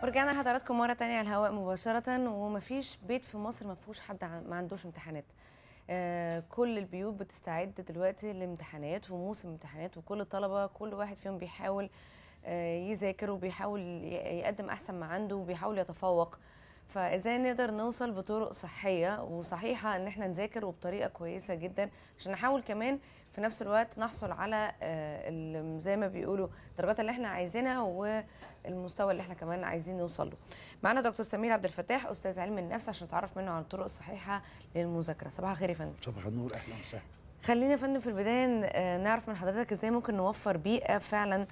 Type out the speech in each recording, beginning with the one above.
ورجعنا لحضراتكم مرة تانية على الهواء مباشرة ومفيش بيت في مصر ما فيهوش حد عن- ما عندوش امتحانات آه كل البيوت بتستعد دلوقتي لامتحانات وموسم امتحانات وكل الطلبة كل واحد فيهم بيحاول آه يذاكر وبيحاول ي- يقدم أحسن ما عنده وبيحاول يتفوق فازاي نقدر نوصل بطرق صحيه وصحيحه ان احنا نذاكر وبطريقه كويسه جدا عشان نحاول كمان في نفس الوقت نحصل على آه، ال- زي ما بيقولوا الدرجات اللي احنا عايزينها والمستوى اللي احنا كمان عايزين نوصل له. معانا دكتور سمير عبد الفتاح استاذ علم النفس عشان نتعرف منه على الطرق الصحيحه للمذاكره. صباح الخير يا فندم. صباح النور اهلا وسهلا خلينا يا فندم في البدايه آه، نعرف من حضرتك ازاي ممكن نوفر بيئه فعلا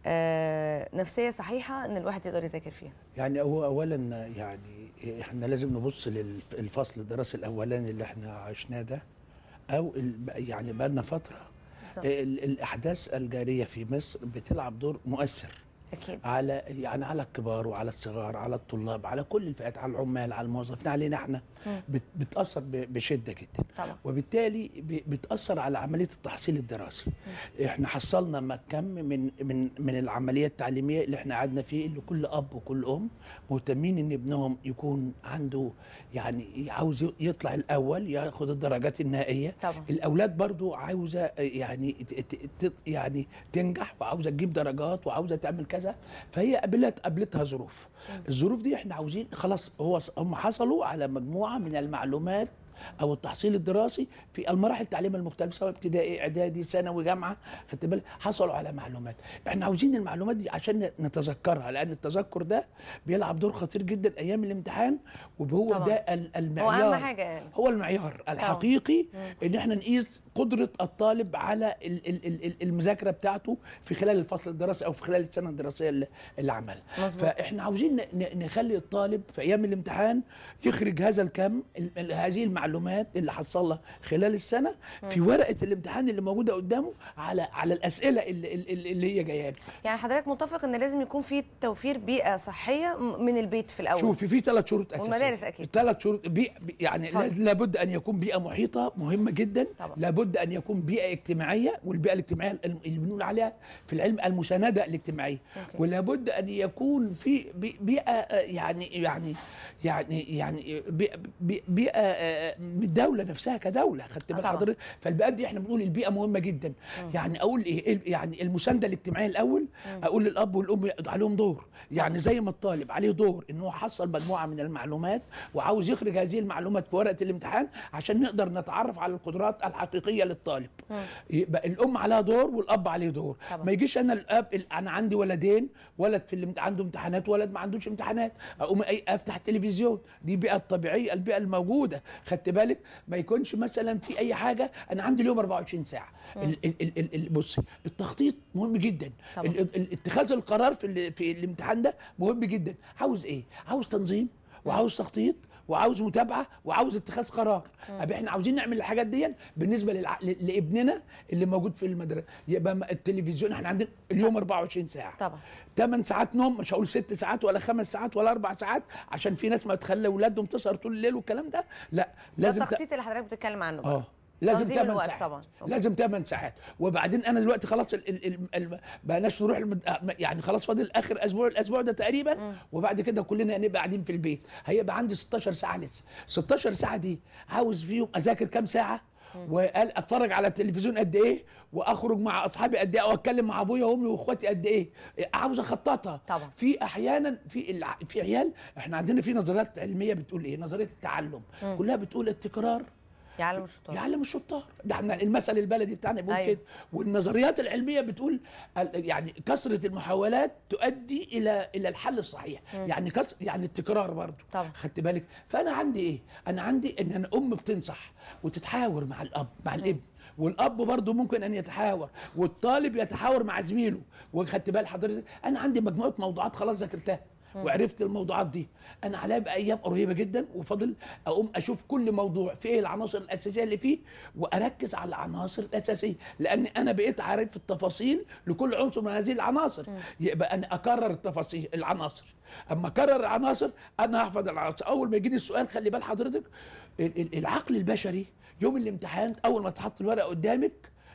آه، نفسيه صحيحه ان الواحد يقدر يذاكر فيها. يعني هو اولا يعني احنا لازم نبص للفصل الدراسي الاولاني اللي احنا عشناه ده او ال- يعني بقى لنا فتره بالظبط. ال- الاحداث الجاريه في مصر بتلعب دور مؤثر اكيد. على يعني على الكبار وعلى الصغار على الطلاب على كل الفئات على العمال على الموظفين علينا احنا مم. بت- بتاثر ب- بشده جدا طبعا. وبالتالي ب- بتاثر على عمليه التحصيل الدراسي احنا حصلنا ما كم من من من العمليه التعليميه اللي احنا قعدنا فيه اللي كل اب وكل ام مهتمين ان ابنهم يكون عنده يعني عاوز ي- يطلع الاول ياخد الدرجات النهائيه طبعا. الاولاد برضو عاوزه يعني ت- ت- ت- يعني تنجح وعاوزه تجيب درجات وعاوزه تعمل كذا فهي قابلت قابلتها ظروف الظروف دي احنا عاوزين خلاص هو ص- هم حصلوا على مجموعه من المعلومات او التحصيل الدراسي في المراحل التعليميه المختلفه سواء ابتدائي اعدادي ثانوي جامعه خدت بالك حصلوا على معلومات احنا عاوزين المعلومات دي عشان نتذكرها لان التذكر ده بيلعب دور خطير جدا ايام الامتحان وهو طبعاً. ده ال- هو المعيار اهم حاجه يعني. هو المعيار الحقيقي ان احنا نقيس قدره الطالب على ال- ال- ال- ال- المذاكره بتاعته في خلال الفصل الدراسي او في خلال السنه الدراسيه اللي, اللي عملها مظبوط. فاحنا عاوزين ن- ن- نخلي الطالب في ايام الامتحان يخرج هذا الكم ال- ال- هذه المعلومات اللي حصلها خلال السنه في ورقه الامتحان اللي موجوده قدامه على على الاسئله اللي, اللي اللي هي جايه له يعني حضرتك متفق ان لازم يكون في توفير بيئه صحيه م- من البيت في الاول شوفي في ثلاث شروط اساسيه والمدارس أكيد. ثلاث شروط بي بي- يعني اتفضل. لا- لابد ان يكون بيئه محيطه مهمه جدا طبعا. لابد ان يكون بيئه اجتماعيه والبيئه الاجتماعيه اللي بنقول عليها في العلم المسانده الاجتماعيه أوكي. ولابد ان يكون في بي- بيئه آه، يعني يعني يعني يعني بيئه, بي- بيئة آه، من الدوله نفسها كدوله خدت آه بال طبعا. حضرتك فالبيئات دي احنا بنقول البيئه مهمه جدا يعني اقول ايه إيه- يعني المسانده الاجتماعيه الاول اقول للاب والام يقضوا عليهم دور يعني زي ما الطالب عليه دور ان هو حصل مجموعه من المعلومات وعاوز يخرج هذه المعلومات في ورقه الامتحان عشان نقدر نتعرف على القدرات الحقيقيه للطالب يبقى الام عليها دور والاب عليه دور طبعا. ما يجيش انا الاب ال- انا عندي ولدين ولد في الامت... عنده امتحانات ولد ما عندوش امتحانات اقوم أي- افتح التلفزيون دي بيئه الطبيعيه البيئه الموجوده خدت بالك ما يكونش مثلا في اي حاجه انا عندي اليوم 24 ساعه ال... ال... ال... ال... ال... بصي التخطيط مهم جدا طبعا. ال... ال... اتخاذ القرار في ال... في الامتحان ده مهم جدا عاوز ايه عاوز تنظيم وعاوز تخطيط وعاوز متابعه وعاوز اتخاذ قرار أبقى احنا عاوزين نعمل الحاجات دي بالنسبه للع... ل- لابننا اللي موجود في المدرسه يبقى ما- التلفزيون احنا عندنا اليوم 24 ساعه طبعا 8 ساعات نوم مش هقول 6 ساعات ولا 5 ساعات ولا 4 ساعات عشان في ناس ما تخلي اولادهم تسهر طول الليل والكلام ده لا ده لازم ت- التخطيط اللي حضرتك بتتكلم عنه بقى. اه لازم تنظيم 8 الوقت ساعات طبعا أوكي. لازم 8 ساعات وبعدين انا دلوقتي خلاص ال ال ال ال بقناش نروح المد... آه، يعني خلاص فاضل اخر اسبوع الاسبوع ده تقريبا وبعد كده كلنا هنبقى قاعدين في البيت هيبقى عندي 16 ساعه لسه 16 ساعه دي عاوز فيهم اذاكر كام ساعه وقال اتفرج على التلفزيون قد ايه واخرج مع اصحابي قد ايه او اتكلم مع ابويا وامي واخواتي قد ايه عاوز اخططها طبعا. في احيانا في الع... في عيال احنا عندنا في نظريات علميه بتقول ايه نظريه التعلم كلها بتقول التكرار يعلم الشطار يعلم الشطار ده احنا المثل البلدي بتاعنا بيقول أيوة. كده والنظريات العلميه بتقول ال- يعني كثره المحاولات تؤدي الى الى الحل الصحيح يعني كس يعني التكرار برضو طبعا. خدت بالك فانا عندي ايه انا عندي ان انا ام بتنصح وتتحاور مع الاب مع الابن والاب برضه ممكن ان يتحاور والطالب يتحاور مع زميله وخدت بال حضرتك انا عندي مجموعه موضوعات خلاص ذاكرتها وعرفت الموضوعات دي انا عليا بايام قريبه جدا وفضل اقوم اشوف كل موضوع في ايه العناصر الاساسيه اللي فيه واركز على العناصر الاساسيه لان انا بقيت عارف التفاصيل لكل عنصر من هذه العناصر يبقى انا اكرر التفاصيل العناصر اما اكرر العناصر انا هحفظ العناصر اول ما يجيني السؤال خلي بال حضرتك ال- ال- العقل البشري يوم الامتحان اول ما تحط الورقه قدامك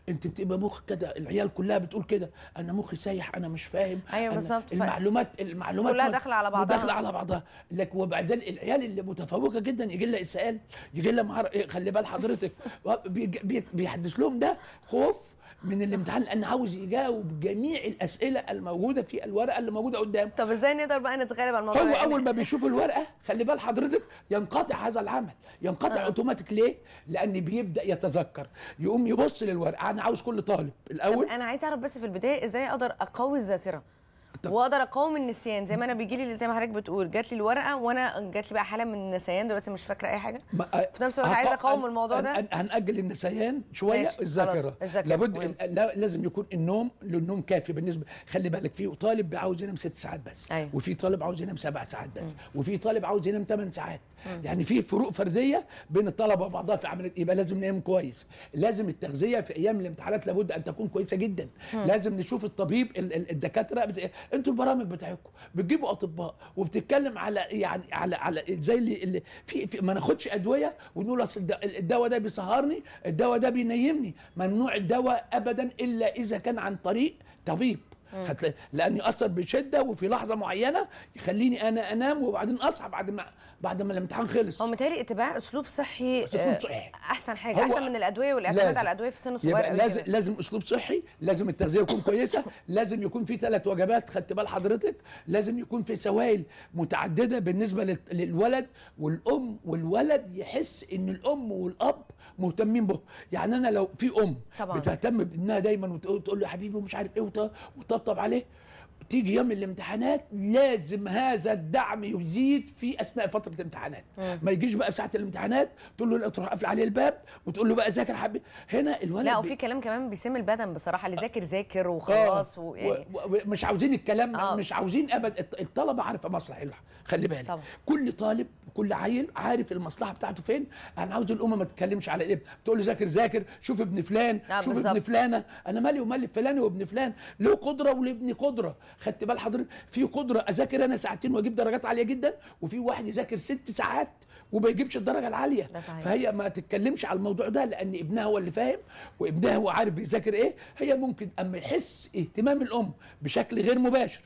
انت بتبقى مخ كده العيال كلها بتقول كده انا مخي سايح انا مش فاهم أيوة أنا بالظبط. ف- المعلومات المعلومات كلها ما- داخلة على بعضها. داخله على بعضها لك وبعدين العيال اللي متفوقه جدا يجي لها اسهال يجي لها معر... إيه، خلي بال حضرتك بيج- بي- بيحدث لهم ده خوف من الامتحان لان عاوز يجاوب جميع الاسئله الموجوده في الورقه اللي موجوده قدامه طب ازاي نقدر بقى نتغلب على الموضوع هو يعني اول ما بيشوف الورقه خلي بال حضرتك ينقطع هذا العمل ينقطع آه. اوتوماتيك ليه لان بيبدا يتذكر يقوم يبص للورقه انا عاوز كل طالب الاول طب انا عايز اعرف بس في البدايه ازاي اقدر اقوي الذاكره طب- واقدر اقاوم النسيان زي ما انا بيجي لي زي ما حضرتك بتقول جات لي الورقه وانا جات لي بقى حاله من النسيان دلوقتي مش فاكره اي حاجه ما- في نفس الوقت عايزة هق- أقاوم الموضوع هن- ده. هن- هنأجل النسيان شويه ماشي، الذاكره خلاص، الذاكرة، لابد مهم. ال- لا- لازم يكون النوم للنوم كافي بالنسبه خلي بالك في طالب عاوز ينام ست ساعات بس أيوة. وفي طالب عاوز ينام سبع ساعات بس وفي طالب عاوز ينام ثمان ساعات يعني في فروق فرديه بين الطلبه وبعضها في عمليه يبقى لازم ننام كويس لازم التغذيه في ايام الامتحانات لابد ان تكون كويسه جدا لازم نشوف الطبيب ال- ال- الدكاتره بت... انتوا البرامج بتاعتكم بتجيبوا اطباء وبتتكلم على يعني على على زي اللي, اللي في, في ما ناخدش ادويه ونقول اصل الد- الدواء ده بيسهرني الدواء ده بينيمني ممنوع الدواء ابدا الا اذا كان عن طريق طبيب هتلاقي لان ياثر بشده وفي لحظه معينه يخليني انا انام وبعدين اصحى بعد ما بعد ما الامتحان خلص هو متهيألي اتباع اسلوب صحي أسلوب آه، صحي. احسن حاجه هو احسن من الادويه والاعتماد لازم. على الادويه في سن صغير يبقى قوي لازم كده. لازم اسلوب صحي لازم التغذيه تكون كويسه لازم يكون في ثلاث وجبات خدت بال حضرتك لازم يكون في سوائل متعدده بالنسبه لل- للولد والام والولد يحس ان الام والاب مهتمين به يعني انا لو في ام طبعاً. بتهتم بابنها دايما وتقول تقول له يا حبيبي ومش عارف ايه وت- وتطبطب عليه تيجي يوم الامتحانات لازم هذا الدعم يزيد في اثناء فتره الامتحانات ما يجيش بقى في ساعه الامتحانات تقول له لا تروح قافل عليه الباب وتقول له بقى ذاكر يا حبيبي هنا الولد لا بي- وفي كلام كمان بيسم البدن بصراحه اللي ذاكر ذاكر وخلاص آه، ويعني و- و- مش عاوزين الكلام آه. مش عاوزين ابدا الط- الطلبه عارفه مصلحه خلي بالك طبعا. كل طالب كل عيل عارف المصلحه بتاعته فين انا عاوز الام ما تتكلمش على الابن تقول له ذاكر ذاكر شوف ابن فلان آه، شوف بالظبط. ابن فلانه انا مالي ومال فلان وابن فلان له قدره ولابني قدره خدت بال حضرتك في قدره اذاكر انا ساعتين واجيب درجات عاليه جدا وفي واحد يذاكر ست ساعات وما يجيبش الدرجه العاليه ده صحيح. فهي ما تتكلمش على الموضوع ده لان ابنها هو اللي فاهم وابنها هو عارف بيذاكر ايه هي ممكن اما يحس اهتمام الام بشكل غير مباشر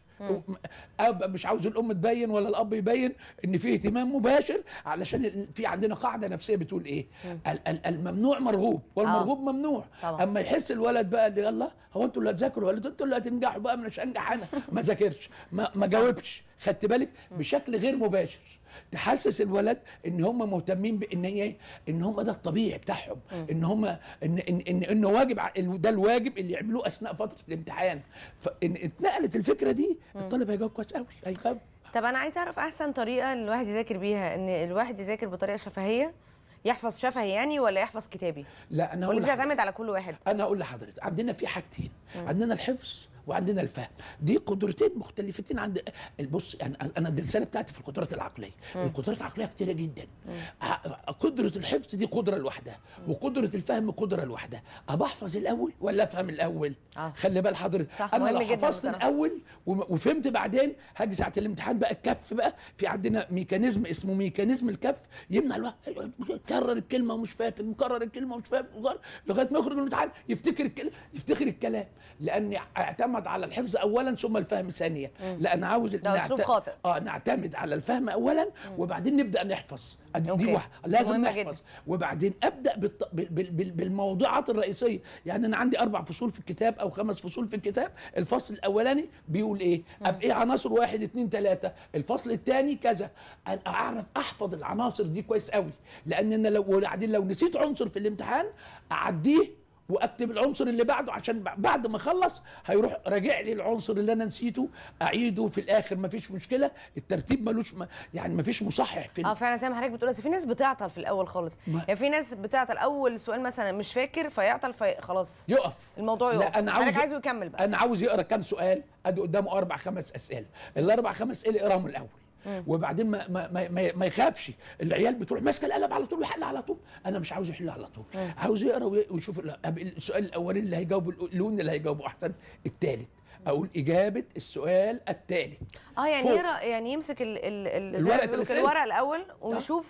أب مش عاوز الام تبين ولا الاب يبين ان في اهتمام مباشر علشان ال- في عندنا قاعده نفسيه بتقول ايه ال- ال- الممنوع مرغوب والمرغوب ممنوع طبعا. اما يحس الولد بقى اللي يلا هو انتوا اللي هتذاكروا ولا انتوا اللي هتنجحوا بقى مش هنجح انا ما ذاكرش ما, ما صح. جاوبش خدت بالك بشكل غير مباشر تحسس الولد ان هم مهتمين بان هي ان هم ده الطبيعي بتاعهم ان هم ان ان ان انه واجب ع- ده الواجب اللي يعملوه اثناء فتره الامتحان فان اتنقلت الفكره دي الطالب هيجاوب كويس قوي هيجاوب طب انا عايزه اعرف احسن طريقه الواحد يذاكر بيها ان الواحد يذاكر بطريقه شفهيه يحفظ شفهي يعني ولا يحفظ كتابي لا انا ولا هقول دي لحضرتك- تعتمد على كل واحد انا اقول لحضرتك عندنا في حاجتين عندنا الحفظ وعندنا الفهم دي قدرتين مختلفتين عند بص يعني انا دي الرساله بتاعتي في القدرات العقليه القدرات العقليه كتيره جدا ع- قدره الحفظ دي قدره لوحدها وقدره الفهم قدره لوحدها ابى احفظ الاول ولا افهم الاول آه. خلي بال حضرتك صح، انا مهم لو جداً حفظت بصراحة. الاول وم- وفهمت بعدين هاجي ساعه الامتحان بقى الكف بقى في عندنا ميكانيزم اسمه ميكانيزم الكف يمنع الواحد يكرر الكلمه ومش فاكر مكرر الكلمه ومش فاهم مكرر- لغايه ما يخرج من الامتحان يفتكر الكلمه يفتكر الكلام لاني اعتمد على الحفظ اولا ثم الفهم ثانيا لان عاوز ده أسلوب نعت- خاطئ. اه نعتمد على الفهم اولا وبعدين نبدا نحفظ أدي- دي أوكي. واحده لازم مهمة نحفظ جداً. وبعدين ابدا بالط... بال... بال... بال... بالموضوعات الرئيسيه يعني انا عندي اربع فصول في الكتاب او خمس فصول في الكتاب الفصل الاولاني بيقول ايه اب ايه عناصر واحد اتنين تلاته الفصل الثاني كذا انا اعرف احفظ العناصر دي كويس قوي لان انا لو وبعدين لو نسيت عنصر في الامتحان اعديه واكتب العنصر اللي بعده عشان ب- بعد ما اخلص هيروح راجع لي العنصر اللي انا نسيته اعيده في الاخر مفيش مشكله الترتيب ملوش م... يعني مفيش مصحح في ال- اه فعلا زي ما حضرتك بتقول بس في ناس بتعطل في الاول خالص ما- يعني في ناس بتعطل اول سؤال مثلا مش فاكر فيعطل في خلاص يقف الموضوع يقف لا انا حضرتك عاوز عايزه يكمل بقى انا عاوز يقرا كام سؤال ادي قدامه اربع خمس اسئله الاربع خمس اسئله يقراهم الاول وبعدين ما ما ما, ما, ما يخافش العيال بتروح ماسكه القلم على طول ويحل على طول انا مش عاوز يحل على طول عاوز يقرا وي- ويشوف ال- أب- السؤال الاولاني اللي هيجاوبه اللون اللي هيجاوبه احسن الثالث اقول اجابه السؤال الثالث اه يعني فوق. يقرا يعني يمسك ال ال ال زي ما الورقة بيقولوا كده الأسئلة. الورق الاول ويشوف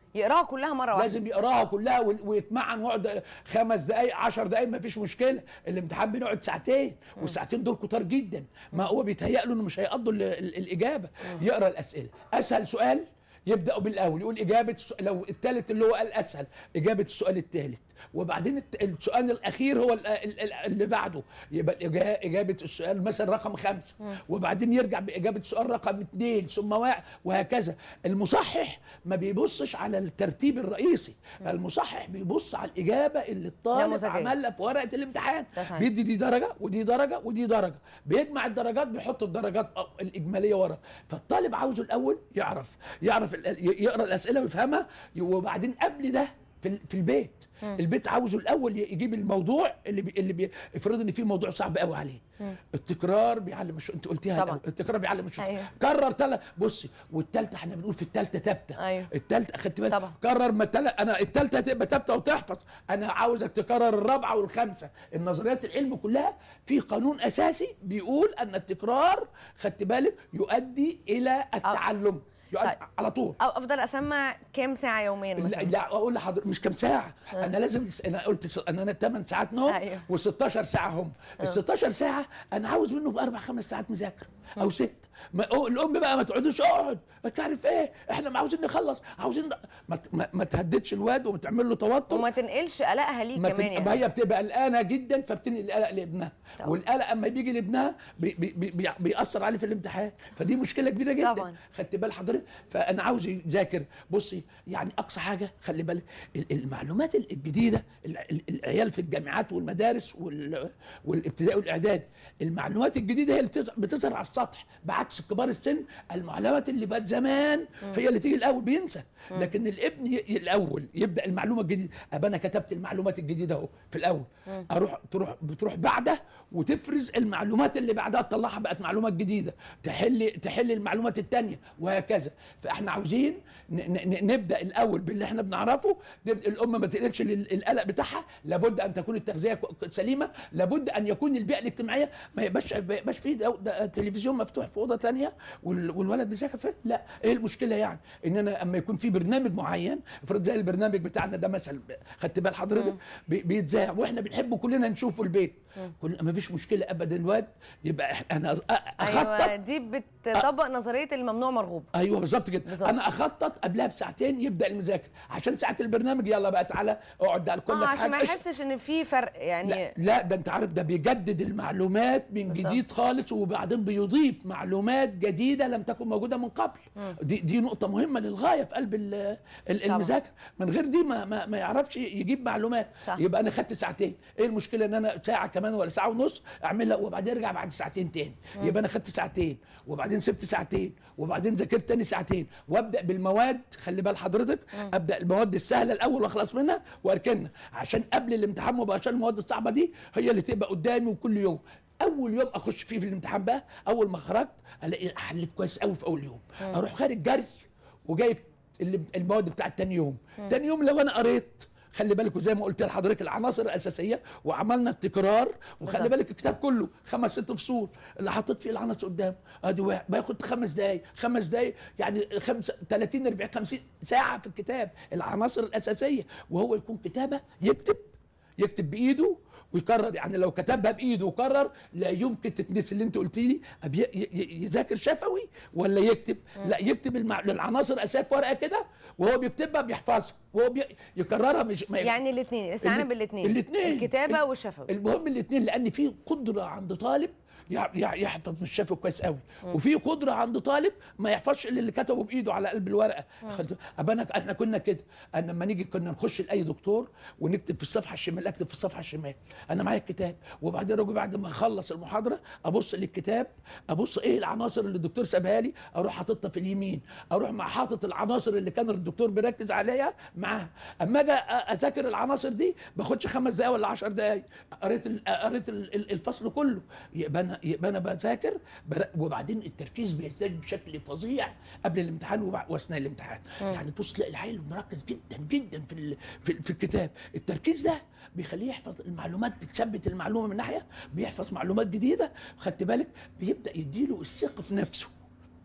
يقراها كلها مره واحده لازم يقراها كلها وي- ويتمعن ويقعد خمس دقائق عشر دقائق ما فيش مشكله الامتحان بنقعد ساعتين والساعتين دول كتار جدا ما هو بيتهيأ له انه مش هيقضوا ال- ال- الاجابه يقرا الاسئله اسهل سؤال يبدا بالاول يقول اجابه السؤال لو الثالث اللي هو قال اسهل اجابه السؤال الثالث وبعدين الت- السؤال الاخير هو ال- ال- ال- اللي بعده يبقى الإجا- اجابه السؤال مثلا رقم خمسه وبعدين يرجع باجابه السؤال رقم اثنين ثم واحد وهكذا المصحح ما بيبصش على الترتيب الرئيسي المصحح بيبص على الاجابه اللي الطالب نموذجية. عملها في ورقه الامتحان ده صحيح. بيدي دي درجه ودي درجه ودي درجه بيجمع الدرجات بيحط الدرجات الاجماليه ورا فالطالب عاوزه الاول يعرف يعرف ال- يقرا الاسئله ويفهمها وبعدين قبل ده في ال- في البيت البيت عاوزه الاول يجيب الموضوع اللي بي اللي بي افرض ان في موضوع صعب قوي عليه التكرار بيعلم الشو... انت قلتيها طبعا. الأول. التكرار بيعلم الشو... أيوه. كرر تلا بصي والتالتة احنا بنقول في التالتة تابتة أيوه. التالتة خدت بالك طبعا. كرر ما تلا انا التالتة هتبقى تابتة وتحفظ انا عاوزك تكرر الرابعة والخامسة النظريات العلم كلها في قانون اساسي بيقول ان التكرار خدت بالك يؤدي الى التعلم يؤدي طيب. على طول او افضل اسمع كام ساعه يوميا لا, مثلا لا اقول لحضرتك مش كام ساعه انا لازم انا قلت س- ان انا 8 ساعات نوم أيوه. و16 ساعه هم ال 16 ساعه انا عاوز منه باربع خمس ساعات مذاكره او ست ما أو- الام بقى ما تقعدوش اقعد ما تعرف ايه احنا ما عاوزين نخلص عاوزين ن- ما, ت- ما, ما تهددش الواد وما تعمل له توتر وما تنقلش قلقها ليه ما, كمان تن... ما يعني هي بتبقى قلقانه جدا فبتنقل القلق لابنها طبعا. والقلق اما بيجي لابنها بي بي بي بي بيأثر عليه في الامتحان فدي مشكله كبيره جدا طبعا. خدت بال حضرتك فانا عاوز يذاكر بصي يعني اقصى حاجه خلي بالك ال- المعلومات ال- الجديده ال- ال- العيال في الجامعات والمدارس وال- والابتدائي والاعداد المعلومات الجديده هي اللي بتظهر- بتظهر على السطح بعكس كبار السن المعلومات اللي بقت زمان هي اللي تيجي الاول بينسى لكن الابن ي- ي- الاول يبدا المعلومه الجديده ابقى انا كتبت المعلومات الجديده اهو في الاول اروح تروح بتروح بعده وتفرز المعلومات اللي بعدها تطلعها بقت معلومات جديده تحل تحل المعلومات الثانيه وهكذا فاحنا عاوزين ن- ن- ن- نبدا الاول باللي احنا بنعرفه نبدأ الام ما تقلقش لل- القلق بتاعها لابد ان تكون التغذيه ك- سليمه لابد ان يكون البيئه الاجتماعيه ما يبقاش ما يبقاش فيه ده- ده تلفزيون مفتوح في اوضه ثانيه والولد بيذاكر فيه لا ايه المشكله يعني ان انا اما يكون في برنامج معين افرض زي البرنامج بتاعنا ده مثلا خدت بال حضرتك بي- بيتذاع واحنا بنحبه كلنا نشوفه البيت كل ما فيش مشكله ابدا الواد يبقى إح- انا أ- اخطط ايوه دي بتطبق نظريه الممنوع مرغوب ايوه بالظبط كده بالظبط. انا اخطط قبلها بساعتين يبدا المذاكره عشان ساعه البرنامج يلا بقى تعالى اقعد ده كل اه عشان ما حاجه يحسش ان في فرق يعني لا, لا ده انت عارف ده بيجدد المعلومات من بالظبط. جديد خالص وبعدين بيضيف معلومات جديده لم تكن موجوده من قبل دي دي نقطه مهمه للغايه في قلب ال- ال- طبعا. المذاكره من غير دي ما, ما, ما يعرفش يجيب معلومات صح. يبقى انا خدت ساعتين ايه المشكله ان انا ساعه كمان ولا ساعه ونص اعملها وبعدين ارجع بعد ساعتين تاني يبقى انا خدت ساعتين وبعدين سبت ساعتين وبعدين ذاكرت تاني ساعتين وابدا بالمواد خلي بال حضرتك ابدا المواد السهله الاول واخلص منها واركنها عشان قبل الامتحان مباشره المواد الصعبه دي هي اللي تبقى قدامي وكل يوم اول يوم اخش فيه في الامتحان بقى اول ما خرجت الاقي حليت كويس قوي في اول يوم اروح خارج جري وجايب اللي- المواد بتاعت تاني يوم تاني يوم لو انا قريت خلي بالكوا زي ما قلت لحضرتك العناصر الاساسيه وعملنا التكرار وخلي بالظبط. بالك الكتاب كله خمس ست فصول اللي حطيت فيه العناصر قدام ادي واحد بياخد خمس دقائق خمس دقائق يعني خمسة 30 40 50 ساعه في الكتاب العناصر الاساسيه وهو يكون كتابه يكتب يكتب بايده ويكرر يعني لو كتبها بايده وكرر لا يمكن تتنسي اللي انت قلت لي أبي ي- ي- يذاكر شفوي ولا يكتب لا يكتب المع... العناصر الاساسيه في ورقه كده وهو بيكتبها بيحفظها وهو بي... يكررها مش ما يعني الاثنين الاستعانه اللي- بالاثنين الاتنين. الكتابه ال- والشفوي المهم الاثنين لان في قدره عند طالب يع- يع- يحفظ مش شافه كويس قوي وفي قدره عند طالب ما يحفظش الا اللي كتبه بايده على قلب الورقه خدت- أبقى انا احنا كنا كده انا لما نيجي كنا نخش لاي دكتور ونكتب في الصفحه الشمال اكتب في الصفحه الشمال انا معايا الكتاب وبعدين اجي بعد ما اخلص المحاضره ابص للكتاب ابص ايه العناصر اللي الدكتور سابها لي اروح حاططها في اليمين اروح مع حاطط العناصر اللي كان الدكتور بيركز عليها معاها اما اجي أ- اذاكر العناصر دي باخدش خمس دقايق ولا 10 دقايق قريت ال- قريت ال- ال- الفصل كله يبقى انا يبقى انا بذاكر بر- وبعدين التركيز بيزداد بشكل فظيع قبل الامتحان وبع- واثناء الامتحان يعني تبص تلاقي العيل مركز جدا جدا في ال- في, في الكتاب التركيز ده بيخليه يحفظ المعلومات بتثبت المعلومه من ناحيه بيحفظ معلومات جديده خدت بالك بيبدا يديله الثقه في نفسه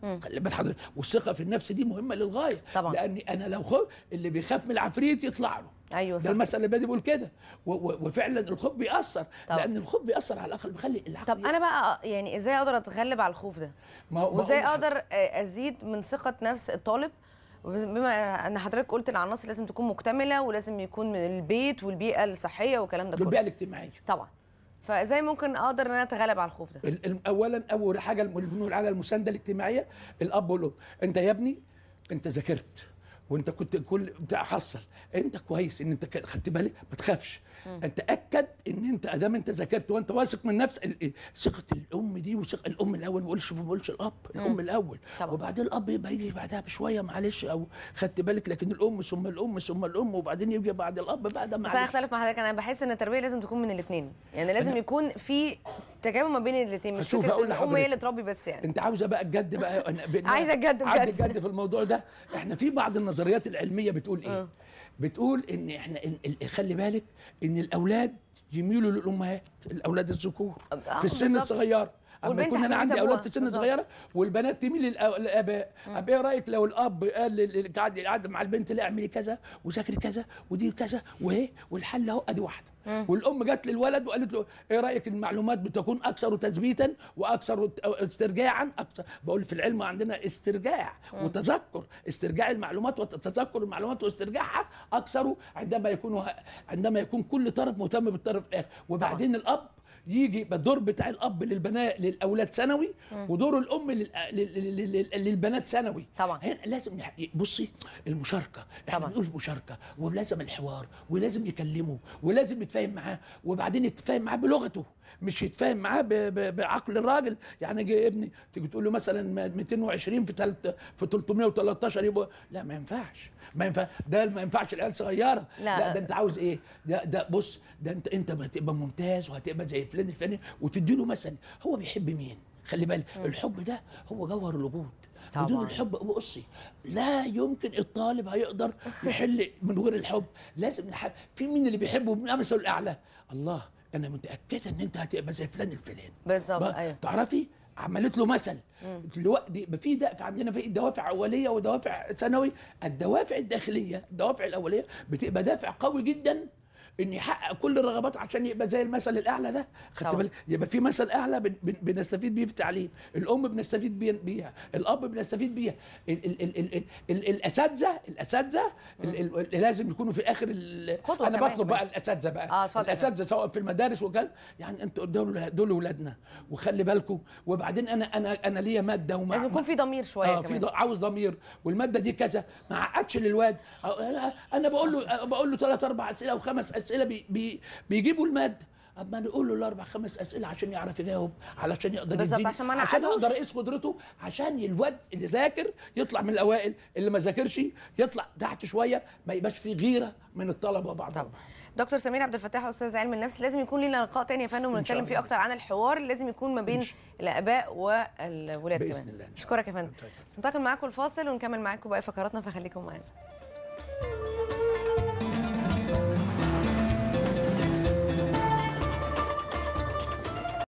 خلي بال حضرتك والثقه في النفس دي مهمه للغايه طبعاً. لان انا لو خف اللي بيخاف من العفريت يطلع له ايوه ده صح المثل اللي بادئ بيقول كده و- و- وفعلا الخوف بيأثر طبعاً. لان الخوف بيأثر على العقل بيخلي العقل طب انا بقى يعني ازاي اقدر اتغلب على الخوف ده ما هو- وازاي بقول لحضرتك- اقدر آه، ازيد من ثقه نفس الطالب بما ان حضرتك قلت العناصر لازم تكون مكتمله ولازم يكون من البيت والبيئه الصحيه والكلام ده والبيئه كله الاجتماعيه طبعا فازاي ممكن اقدر ان انا اتغلب على الخوف ده ال- ال- اولا اول حاجه اللي بنقول على المسانده الاجتماعيه الاب والام انت يا ابني انت ذاكرت وانت كنت كل بتاع حصل انت كويس ان انت ك- خدت بالك ما تخافش انت اكد ان انت ادام انت ذاكرت وانت واثق من نفسك ال- ال- ثقه الام دي وثقه الام الاول ما بقولش ما بقولش الاب الام الاول طبعا. وبعدين الاب يبقى يجي بعدها بشويه معلش او خدت بالك لكن الام ثم الام ثم الام وبعدين يجي بعد الاب بعد بس انا معلش اختلف مع حضرتك انا بحس ان التربيه لازم تكون من الاثنين يعني لازم يكون في تجاوب ما بين الاثنين مش هشوف فكره هقول ان الام هي لحضرتك. اللي تربي بس يعني انت عاوزه بقى الجد بقى أنا- بإن- عايزة الجد عايزة بجد. الجد في الموضوع ده احنا في بعض النظريات العلميه بتقول ايه اه. بتقول ان احنا إن ال- خلي بالك ان الاولاد يميلوا للامهات الاولاد الذكور اه، في السن بالظبط. الصغير اما والبنت يكون انا حبيبة عندي أبوها. اولاد في سن بالظبط. صغيره والبنات تميل للأ- للاباء طب ايه رايك لو الاب قال لل- قاعد قاعد مع البنت لا اعملي كذا وذاكري كذا ودي كذا وايه والحل اهو ادي واحده والام جت للولد وقالت له ايه رايك المعلومات بتكون اكثر تثبيتا واكثر استرجاعا اكثر بقول في العلم عندنا استرجاع وتذكر استرجاع المعلومات وتذكر المعلومات واسترجاعها اكثر عندما يكون عندما يكون كل طرف مهتم بالطرف الاخر وبعدين الاب يجي يبقى الدور بتاع الاب للبنات للاولاد ثانوي ودور الام لل- لل- لل- لل- للبنات ثانوي طبعا. هنا لازم يح- بصي المشاركه احنا طبعا. بنقول مشاركه ولازم الحوار ولازم يكلمه ولازم يتفاهم معاه وبعدين يتفاهم معاه بلغته مش يتفاهم معاه ب- ب- بعقل الراجل يعني يجي ابني تيجي تقول له مثلا ما- 220 في تلت في 313 يبقى لا ما ينفعش ما ينفع ده ما ينفعش العيال صغيره لا. لا ده انت عاوز ايه ده ده بص ده انت انت هتبقى ممتاز وهتبقى زي فلان الفلاني وتدي له مثلا هو بيحب مين خلي بالك الحب ده هو جوهر الوجود طبعاً. بدون الحب بصي لا يمكن الطالب هيقدر يحل من غير الحب لازم نحب في مين اللي بيحبه من امثل الاعلى الله انا متاكده ان انت هتبقى زي فلان الفلاني بالظبط بقى ايوه تعرفي عملت له مثل دلوقتي يبقى في دافع عندنا في دوافع اوليه ودوافع ثانوي الدوافع الداخليه الدوافع الاوليه بتبقى دافع قوي جدا ان يحقق كل الرغبات عشان يبقى زي المثل الاعلى ده خدت طبعا. بالك يبقى في مثل اعلى بن- بن- بنستفيد بيه في التعليم الام بنستفيد بيه- بيها الاب بنستفيد بيها ال- ال- ال- ال- ال- ال- الاساتذه الاساتذه ال- ال- اللي لازم يكونوا في اخر ال- قدوة انا كمان بطلب كمان. بقى الاساتذه بقى اه، اتفضل. الاساتذه سواء في المدارس وكذا يعني انتوا دول دول ولادنا وخلي بالكم وبعدين انا انا انا ليا ماده ومع لازم يكون في ضمير شويه اه في كمان ض- عاوز ضمير والماده دي كذا ما عقدش للواد أو- أنا- انا بقول له بقول له ثلاث اربع اسئله او خمس اسئله بي بي بيجيبوا الماده اما نقول له الاربع خمس اسئله عشان يعرف يجاوب علشان يقدر بالظبط، يديني- عشان ما عشان نعقدوش. اقدر اقيس قدرته عشان الواد اللي ذاكر يطلع من الاوائل اللي ما ذاكرش يطلع تحت شويه ما يبقاش فيه غيره من الطلبه وبعضهم طبعا دكتور سمير عبد الفتاح استاذ علم النفس لازم يكون لنا لقاء تاني يا فندم شاء ونتكلم فيه الله. اكتر عن الحوار اللي لازم يكون ما بين شاء- الاباء والولاد بإذن كمان الله إن شاء اشكرك يا الله. فندم ننتقل معاكم الفاصل ونكمل معاكم باقي فقراتنا فخليكم معانا